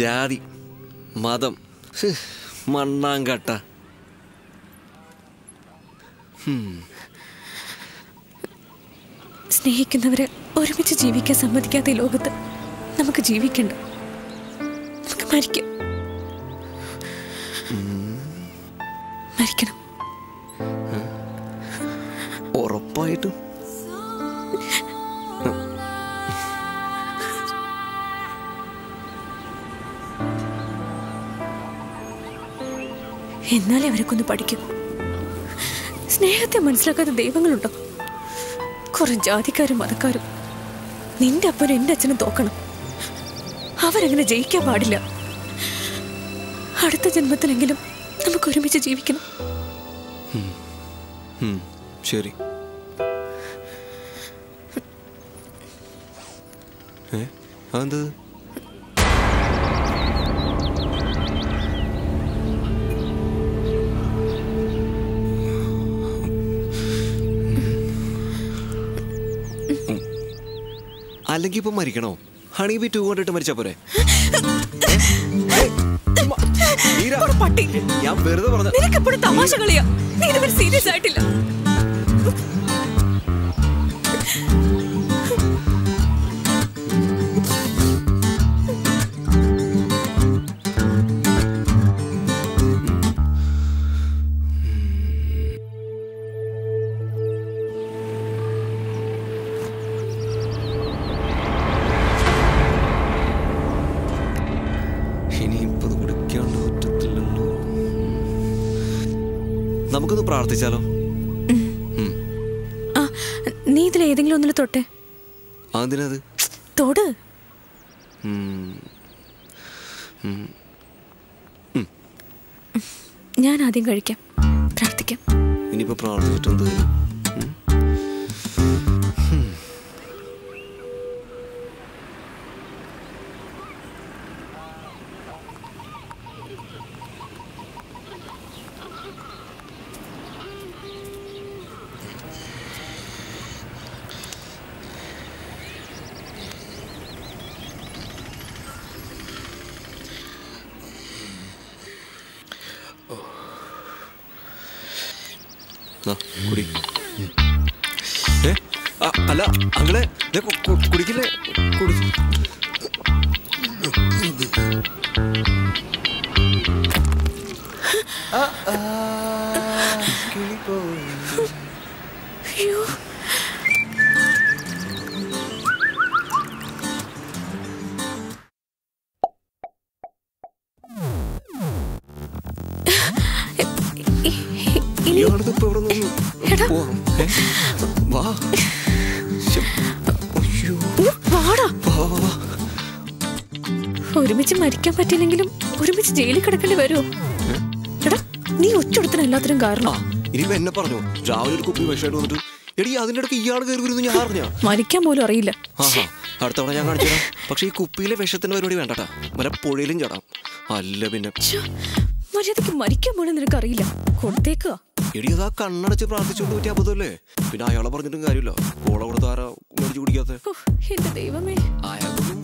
ജാതി മതം ഹ്, മണ്ണാങ്കട്ട സ്നേഹിക്കുന്നവരെ ഒരുമിച്ച് ജീവിക്കാൻ സമ്മതിക്കാത്ത ഈ ലോകത്ത് നമുക്ക് ജീവിക്കണ്ട നമുക്ക് മരിക്കാം മരിക്കണം ഉറപ്പായിട്ടും എന്നാലേ അവരൊക്കെ ഒന്ന് പഠിക്കും സ്നേഹത്തെ മനസ്സിലാക്കാത്ത ദൈവങ്ങളുണ്ടോ കുറെ ജാതിക്കാരും മതക്കാരും നിന്റെ അപ്പനും എന്റെ അച്ഛനും തോക്കണം അവരങ്ങനെ ജയിക്കാൻ പാടില്ല അടുത്ത ജന്മത്തിലെങ്കിലും നമുക്ക് ഒരുമിച്ച് ജീവിക്കണം ഉം, ശരി ഏ അതെന്ത് അല്ലെങ്കിൽ ഇപ്പൊ മരിക്കണോ ഹണി ബി ടു കണ്ടിട്ട് മരിച്ചാ പോരെ ഏ, ചുമ്മാ, മീര, ഒരു പട്ടി ഞാൻ വെറുതെ പറഞ്ഞ നിനക്ക് എപ്പോഴും തമാശ കളിയാ നീ ഇതുവരെ സീരിയസ് ആയിട്ടില്ല ഇനിയിപ്പോ ഇത് കുടിക്കാണ്ട് പറ്റത്തില്ലല്ലോ നമുക്കൊന്ന് പ്രാർത്ഥിച്ചാലോ ഉം. ആ നീ ഇതിൽ ഏതെങ്കിലും ഒന്നിൽ തൊട്ടെ അതെന്തിനത് തൊട് ഉം. ഉം. ഞാൻ ആദ്യം കഴിക്കാം പ്രാർത്ഥിക്കാം ഇനിയിപ്പോ പ്രാർത്ഥിച്ചിട്ട് എന്ത് കാര്യം? ഉം? നാ, കുടി ഏ ആ, അല്ല അങ്ങളെ ദേ കു- കു- കുടിക്കില്ലേ കുടി അയ്യോ ഇ- ഇ- ഇനി ഇയാളിതിപ്പോ ഇവിടെ നിന്ന് എടാ. പോവാം ഏ? വാ ശ്ശെ. അയ്യോ ഇങ്ങ് വാടാ വാ വാ വാ ഒരുമിച്ച് മരിക്കാൻ പറ്റിയില്ലെങ്കിലും ഒരുമിച്ച് ജയിലിൽ കിടക്കേണ്ടി വരുമോ എടാ നീ ഒറ്റടുത്തിന് എല്ലാത്തിനും ആ കാരണം ഇനി എന്നെ പറഞ്ഞു രാവിലെ ഒരു കുപ്പി വിഷമായിട്ട് വന്നിട്ട് എടി അതിന്റെ ഇടയ്ക്ക് ഇയാൾ കയറി വരുന്നു ഞാൻ അറിഞ്ഞ മരിക്കാൻ പോലും അറിയില്ല ആഹാ അടുത്ത തവണ ഞാൻ കാണിച്ചു തരാം പക്ഷെ ഈ കുപ്പിയിലെ വിഷത്തിന്റെ പരിപാടി വേണ്ടട്ടാ വല്ല പുഴയിലും ചാടാം അല്ല പിന്നെ ഛെ, മര്യാദക്ക് മരിക്കാൻ പോലും നിനക്ക് അറിയില്ല കൊടുത്തേക്കുക എടി അതാ കണ്ണടച്ച് പ്രാർത്ഥിച്ചുകൊണ്ട് പറ്റിയ അബദ്ധമല്ലേ പിന്നെ അയാളെ പറഞ്ഞിട്ടും കാര്യമില്ല കോള കൊടുത്ത് ആരാ മേടിച്ച് കുടിക്കാത്ത എന്റെ ദൈവമേ അയാൾക്കൊന്നും